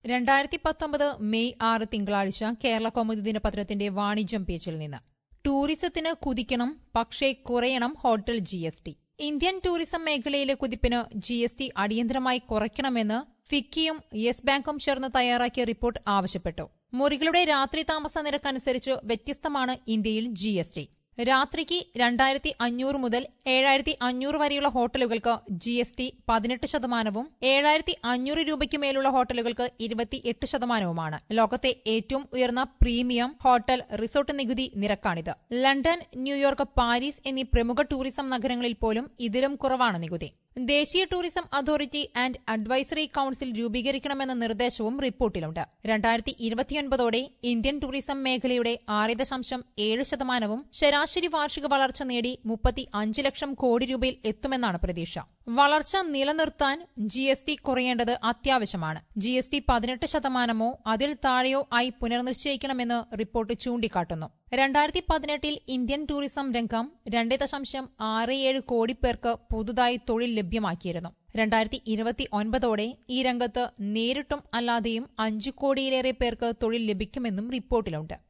രണ്ടായിരത്തി പത്തൊമ്പത് മെയ് ആറ് തിങ്കളാഴ്ച കേരള കൗമുദി ദിനപത്രത്തിന്റെ വാണിജ്യം പേജിൽ നിന്ന് ടൂറിസത്തിന് കുതിക്കണം പക്ഷേ കുറയണം hotel G S T Indian tourism മേഖലയിലെ കുതിപ്പിന് ജി എസ് ടി അടിയന്തരമായി കുറയ്ക്കണമെന്ന് ഫിക്കിയും യെസ് ബാങ്കും ചേർന്ന് തയ്യാറാക്കിയ റിപ്പോർട്ട് ആവശ്യപ്പെട്ടു മുറികളുടെ രാത്രി താമസ നിരക്കനുസരിച്ച് വ്യത്യസ്തമാണ് ഇന്ത്യയിൽ ജി എസ് ടി രാത്രിക്ക് രണ്ടായിരത്തി അഞ്ഞൂറ് മുതൽ ഏഴായിരത്തി അഞ്ഞൂറ് വരെയുള്ള ഹോട്ടലുകൾക്ക് ജി എസ് ടി പതിനെട്ട് ശതമാനവും ഏഴായിരത്തി അഞ്ഞൂറ് രൂപയ്ക്ക് മേലുള്ള ഹോട്ടലുകൾക്ക് ഇരുപത്തിയെട്ട് ശതമാനവുമാണ് ലോകത്തെ ഏറ്റവും ഉയർന്ന പ്രീമിയം ഹോട്ടൽ റിസോർട്ട് നികുതി നിരക്കാണിത് ലണ്ടൻ ന്യൂയോർക്ക് പാരീസ് എന്നീ പ്രമുഖ ടൂറിസം നഗരങ്ങളിൽ പോലും ഇതിലും കുറവാണ് നികുതി ദേശീയ tourism authority and advisory council രൂപീകരിക്കണമെന്ന നിർദ്ദേശവും റിപ്പോർട്ടിലുണ്ട് രണ്ടായിരത്തി ഇരുപത്തിയൊൻപതോടെ ഇന്ത്യൻ ടൂറിസം മേഖലയുടെ ആറ് ദശാംശം ഏഴ് ശതമാനവും ശരാശരി വാർഷിക വളർച്ച നേടി മുപ്പത്തി അഞ്ച് ലക്ഷം കോടി രൂപയിൽ എത്തുമെന്നാണ് പ്രതീക്ഷ വളർച്ച നിലനിർത്താൻ ജി എസ് ടി കുറയേണ്ടത് അത്യാവശ്യമാണ് ജി എസ് ടി പതിനെട്ട് ശതമാനമോ അതിൽ താഴെയോ ആയി പുനർനിശ്ചയിക്കണമെന്ന് റിപ്പോർട്ട് ചൂണ്ടിക്കാട്ടുന്നു രണ്ടായിരത്തി പതിനെട്ടിൽ ഇന്ത്യൻ ടൂറിസം രംഗം രണ്ട് ദശാംശം ആറ് ഏഴ് കോടി പേർക്ക് പുതുതായി തൊഴിൽ ലഭ്യമാക്കിയിരുന്നു രണ്ടായിരത്തി ഇരുപത്തി ഒൻപതോടെ ഈ രംഗത്ത് നേരിട്ടും അല്ലാതെയും അഞ്ചു കോടിയിലേറെ പേർക്ക് തൊഴിൽ ലഭിക്കുമെന്നും റിപ്പോർട്ടിലുണ്ട്